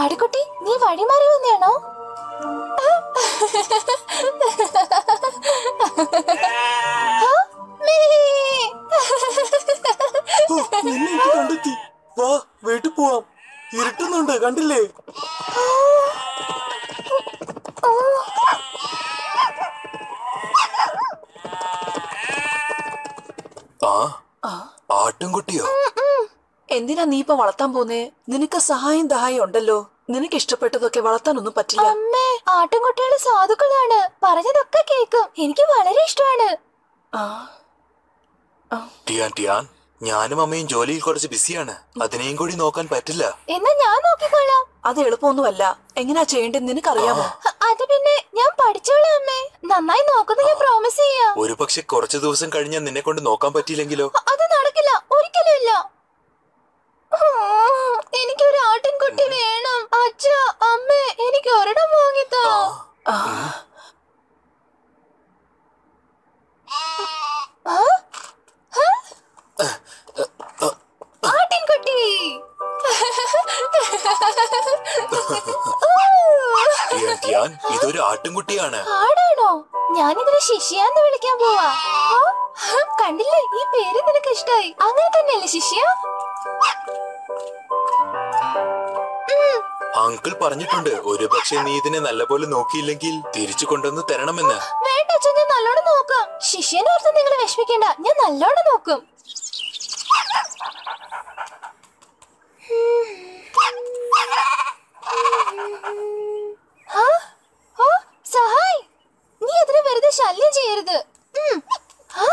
ആടുകുട്ടി നീ വഴിമാറി വന്നെയാണോ ആ, മീ. ഓ, നിന്നെ എനിക്ക് കണ്ടെത്തി വാ വീട്ടിൽ പോവാം ഇരുട്ടുന്നുണ്ട് കണ്ടില്ലേ ആ ആട്ടുംകുട്ടിയോ എന്തിനാ നീ ഇപ്പൊ വളർത്താൻ പോന്നേ നിനക്ക് സഹായം ദഹായം ഉണ്ടല്ലോ നിനക്ക് ഇഷ്ടപ്പെട്ടതൊക്കെ വളർത്താനൊന്നും പറ്റില്ല അമ്മേ ആട്ടിൻകുട്ടികള് സാധുക്കളാണ് പറഞ്ഞതൊക്കെ കേക്കും എനിക്ക് വളരെ ഇഷ്ടമാണ് ആ ടിയാൻ ടിയാൻ ഞാനും അമ്മയും ജോലിയിൽ കുറച്ച് ബിസിയാണ് അതിനെയും കൂടി നോക്കാൻ പറ്റില്ല എന്നാ ഞാൻ നോക്കിക്കോളാം അത് എളുപ്പമൊന്നുമല്ല എങ്ങനെയാ ചെയ്യേണ്ടത് നിനക്കറിയാമോ ഹ, അത് പിന്നെ ഞാൻ പഠിച്ചോളാം അമ്മേ നന്നായി നോക്കുന്ന ഞാൻ പ്രോമിസ് ചെയ്യാം ഒരു പക്ഷെ കുറച്ചു ദിവസം കഴിഞ്ഞാൽ നിന്നെ കൊണ്ട് നോക്കാൻ പറ്റിയില്ലെങ്കിലോ അ- അത് നടക്കില്ല ഒരിക്കലും ഇല്ല ഉം, എനിക്കൊരു ആട്ടിൻകുട്ടി വേണം അച്ഛ അമ്മേ എനിക്ക് ഒരിടം വാങ്ങിത്താ ആ, ആ? ഹ? ആട്ടിൻകുട്ടി ടിയാൻ ടിയാൻ ഇതൊരു ആട്ടുംകുട്ടിയാണ് ആടാണോ ഞാനിതിനെ ശിഷ്യാന്ന് വിളിക്കാൻ പോവാ ആ? ഹ, കണ്ടില്ലേ ഈ പേര് നിനക്ക് ഇഷ്ടായി അങ്ങനെ തന്നെയല്ലേ ശിഷ്യ ഉം, അങ്കിൾ പറഞ്ഞിട്ടുണ്ട് ഒരു പക്ഷെ നീ ഇതിനെ നല്ലപോലെ നോക്കിയില്ലെങ്കിൽ തിരിച്ചു കൊണ്ടുവന്ന് തരണമെന്ന് വേണ്ട അച്ഛൻ ഞാൻ നല്ലോണം നോക്കാം ശിഷ്യനെ ഓർത്ത് നിങ്ങൾ വിഷമിക്കണ്ട ഞാൻ നല്ലോണം നോക്കും ആ? ആ? സഹായ് നീ അതിനെ വെറുതെ ശല്യം ചെയ്യരുത് ഉം. ആ?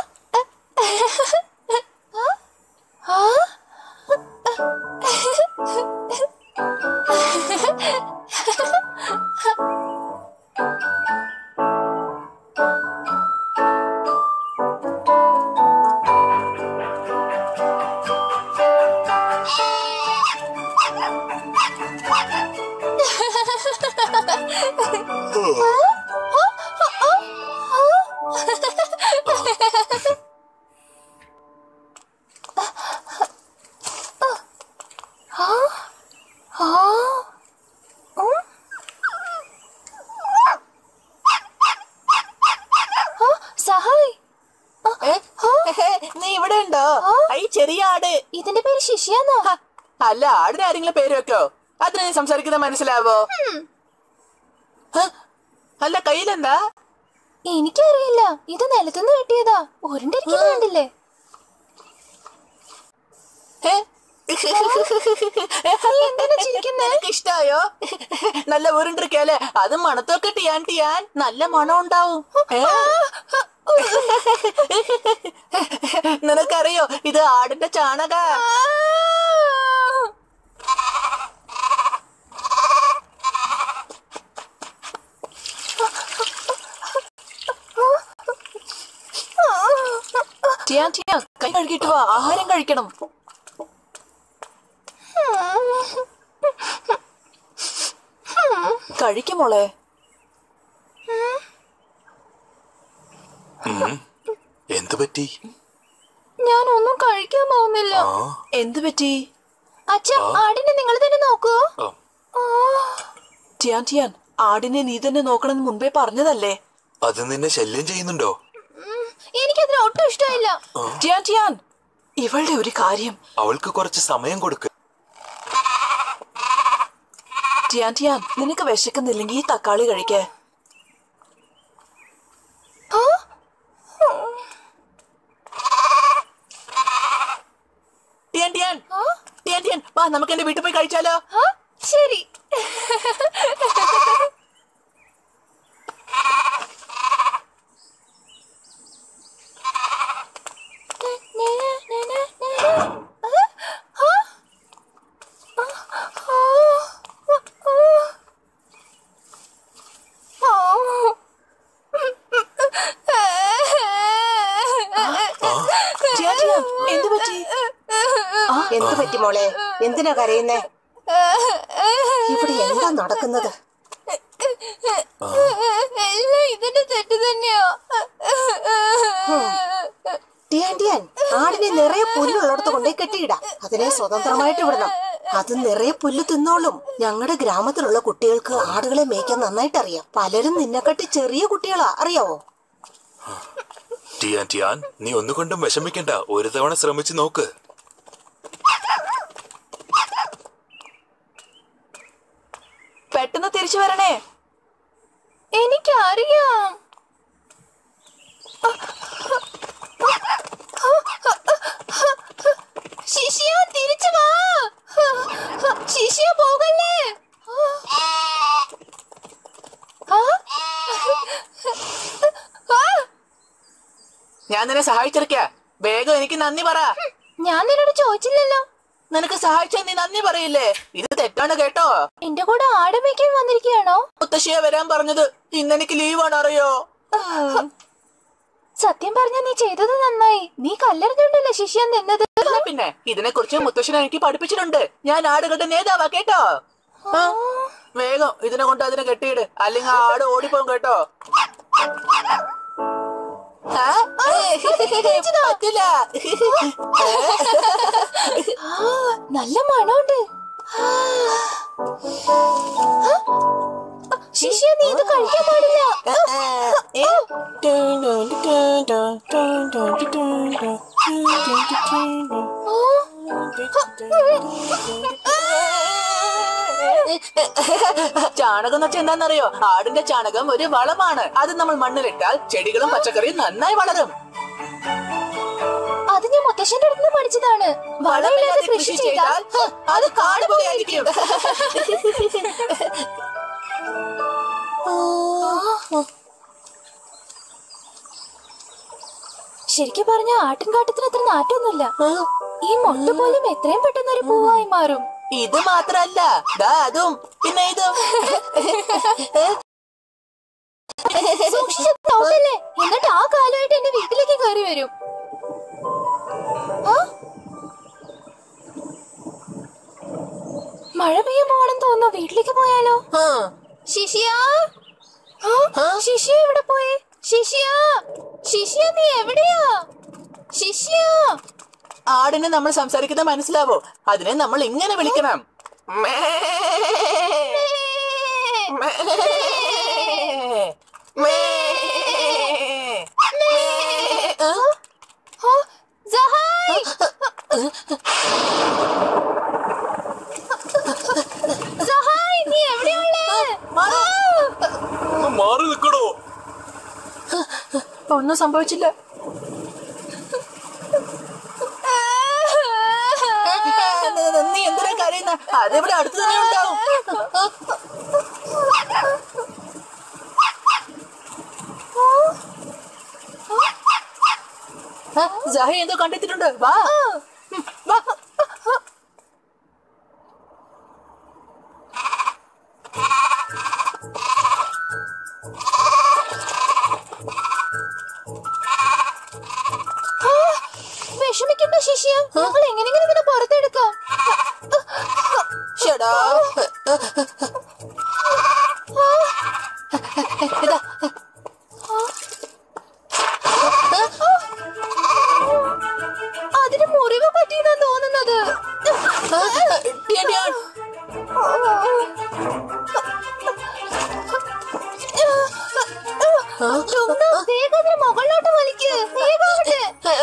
ആ? ആ? ആ? ഉം? ആ, സഹായ് ഏ? നീ ഇവിടെ ഉണ്ടോ ഈ ചെറിയ ആട് ഇതിന്റെ പേര് ശിഷ്യാന്നാ ഹ, അല്ല ആടിന് ആരെങ്കിലും പേര് വെക്കോ അതിന് നീ സംസാരിക്കുന്നത് മനസ്സിലാവോ ഹ, അല്ല കയ്യിലെന്താ എനിക്കറിയില്ല ഇത് നിലത്തുനിന്ന് കിട്ടിയതാ ഉരുണ്ടിരിക്കുന്നത് കണ്ടില്ലേ ഹേ? നീ എന്തിനാ ചിരിക്കുന്നേ നിനക്ക് ഇഷ്ടായോ നല്ല ഉരുണ്ടിരിക്കല്ലേ അത് മണത്തൊക്കെ ടിയാൻ ടിയാൻ നല്ല മണം ഉണ്ടാവും ഏ? നിനക്കറിയോ ഇത് ആടിന്റെ ചാണക ടിയാൻ ടിയാൻ കൈ കഴുകിട്ട് വാ ആഹാരം കഴിക്കണം കഴിക്കുമോളെ ഉം. എന്ത് പറ്റി ഞാൻ ഒന്നും കഴിക്കാൻ പോകുന്നില്ല ആ എന്തു പറ്റി അച്ഛ ആടിനെ നിങ്ങൾ തന്നെ നോക്കൂ ആ. ആ, ടിയാൻ ടിയാൻ ആടിനെ നീ തന്നെ നോക്കണമെന്ന് മുൻപേ പറഞ്ഞതല്ലേ അത് നിന്നെ ശല്യം ചെയ്യുന്നുണ്ടോ ഉം, എനിക്കതിന് ഒട്ടും ഇഷ്ടമില്ല ടിയാൻ ടിയാൻ ഇവളുടെ ഒരു കാര്യം അവൾക്ക് കുറച്ച് സമയം കൊടുക്ക് ടിയാൻ ടിയാൻ നിനക്ക് വിശക്കുന്നില്ലെങ്കിൽ ഈ തക്കാളി കഴിക്കേ ആ? ടിയാൻ ടിയാൻ ആ? ടിയാൻ ടിയാൻ വാ നമുക്ക് എന്റെ വീട്ടിൽ പോയി കഴിച്ചാലോ ആ? ശരി ടിയാൻ ടിയാൻ എന്തു പറ്റി ആ, എന്തു പറ്റി മോളെ എന്തിനാ കരയുന്നേ ഇവിടെ എന്താ നടക്കുന്നത് എല്ലാം ഇതിന്റെ തെറ്റ് തന്നെയാ ടിയാൻ ടിയാൻ ആടിനെ നിറയെ പുല്ലുള്ളിടത്ത് കൊണ്ടേ കെട്ടിയിടാം അതിനെ സ്വതന്ത്രമായിട്ട് വിടണം അത് നിറയെ പുല്ല് തിന്നോളും ഞങ്ങളുടെ ഗ്രാമത്തിലുള്ള കുട്ടികൾക്ക് ആടുകളെ മേയ്ക്കാൻ നന്നായിട്ട് അറിയാം പലരും നിന്നെക്കാട്ടി ചെറിയ കുട്ടികളാ അറിയാവോ ടിയാൻ ടിയാൻ നീ ഒന്നുകൊണ്ടും വിഷമിക്കണ്ട ഒരു തവണ ശ്രമിച്ചു നോക്ക് പെട്ടെന്ന് തിരിച്ചു വരണേ എനിക്കറിയാം ശിഷ്യ തിരിച്ചു വാ ശിഷ്യ പോകല്ലേ ആ? ആ? ഞാൻ നിന്നെ സഹായിച്ചിരിക്ക വേഗം എനിക്ക് നന്ദി പറ ഞാൻ നിന്നോട് ചോദിച്ചില്ലല്ലോ നിനക്ക് സഹായിച്ച നീ നന്ദി പറയില്ലേ ഇത് തെറ്റാണ് കേട്ടോ എന്റെ കൂടെ ആടമേക്കാൻ വന്നിരിക്കുകയാണോ മുത്തശ്ശിയെ വരാൻ പറഞ്ഞത് ഇന്ന് എനിക്ക് ലീവാണ് അറിയോ സത്യം പറഞ്ഞ നീ ചെയ്തത് നന്നായി നീ കല്ലെറിഞ്ഞുണ്ടല്ലോ ശിഷ്യ നിന്നത് അല്ല പിന്നെ ഇതിനെ കുറിച്ച് മുത്തശ്ശൻ എനിക്ക് പഠിപ്പിച്ചിട്ടുണ്ട് ഞാൻ ആടുകളുടെ നേതാവാ കേട്ടോ ആ, വേഗം ഇതിനെ കൊണ്ട് അതിനെ കെട്ടിയിട് അല്ലെങ്കിൽ ആ ആട് ഓടിപ്പോകും കേട്ടോ ആ? പറ്റില്ല ആ, നല്ല മണമുണ്ട് ആ. ആ? ശിഷ്യ നീ ഇത് കഴിക്കാൻ പാടില്ല ഏ? ചാണകം എന്ന് വെച്ചാൽ എന്താണെന്നറിയോ ആടിന്റെ ചാണകം ഒരു വളമാണ് അത് നമ്മൾ മണ്ണിലിട്ടാൽ ചെടികളും പച്ചക്കറിയും നന്നായി വളരും അത് ഞാൻ മുത്തശ്ശന്റെ അടുത്ത് നിന്ന് പഠിച്ചതാണ് വളമില്ലാതെ കൃഷി ചെയ്താൽ ഹ, അത് കാടുപോയായിരിക്കും ശരിക്കും പറഞ്ഞ ആട്ടിൻകാട്ടത്തിന് അത്ര നാറ്റൊന്നുമില്ല ഈ മൊട്ട് പോലും എത്രയും പെട്ടെന്ന് ഒരു പൂവായി മാറും ഇത് മാത്രല്ല ദാ അതും പിന്നെ ഇതും സൂക്ഷിച്ച് നോക്കല്ലേ എന്നിട്ട് ആ കാലമായിട്ട് എന്റെ വീട്ടിലേക്ക് കയറി വരും ആ? മഴ പെയ്യാൻ പോകണം തോന്നുന്നു വീട്ടിലേക്ക് പോയാലോ ആ, ശിഷ്യ ആ? ശിഷ്യ എവിടെ പോയി ശിഷ്യ ശിഷ്യ നീ എവിടെയാ ശിഷ്യ ആടിനെ നമ്മൾ സംസാരിക്കുന്നത് മനസ്സിലാവോ അതിനെ നമ്മൾ ഇങ്ങനെ വിളിക്കണം മേ. മേ. മേ. ആ? ആ? സഹായ് സഹായ് നീ എവിടെയുള്ളേ മാറി നിൽക്കണോ ഒന്നും സംഭവിച്ചില്ല നീ എന്തിനാ കരയുന്ന അതിവിടെ അടുത്ത് തന്നെ ഉണ്ടാവും ആ, സഹി എന്തോ കണ്ടെത്തിയിട്ടുണ്ട് വാ ഉം, വാ വിഷമിക്കണ്ട ശിഷ്യ ഞങ്ങൾ എങ്ങനെയെങ്കിലും ഇതിനെ പുറത്തെടുക്കാം ഷടാ ഇതാ അതിന് മുറിവ് പറ്റിയെന്നാ തോന്നുന്നത് ടിയാൻ, ടിയാൻ. ടുംന, വേഗം അതിനെ മുകളിലോട്ട് വലിക്ക് വേഗാവട്ടെ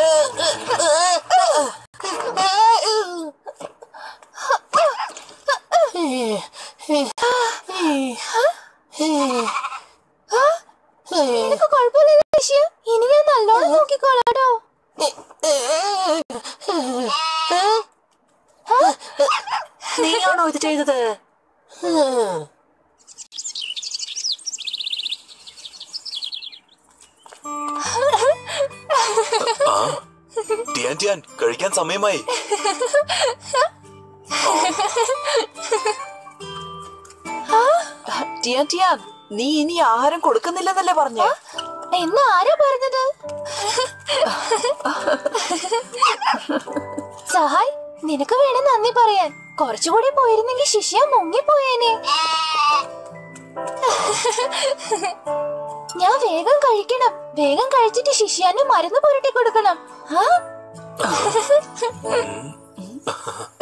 നിനക്ക് കുഴപ്പമില്ല ശിഷ്യ ഇനി ഞാൻ നല്ലോണം നോക്കിക്കോളാട്ടോ നീയാണോ ഇത് ചെയ്തത് ആ ടിയാൻ ടിയാൻ കഴിക്കാൻ സമയമായി ടിയാൻ ടിയാൻ നീ ഇനി ആഹാരം കൊടുക്കുന്നില്ലെന്നല്ലേ പറഞ്ഞേ എന്ന് ആരാ പറഞ്ഞത് സഹായ് നിനക്ക് വേണം നന്ദി പറയാൻ കുറച്ചുകൂടി പോയിരുന്നെങ്കിൽ ശിഷ്യ മുങ്ങിപ്പോയേനെ ഞാൻ വേഗം കഴിക്കണം വേഗം കഴിച്ചിട്ട് ശിഷ്യാന് മരുന്ന് പുരട്ടി കൊടുക്കണം ആ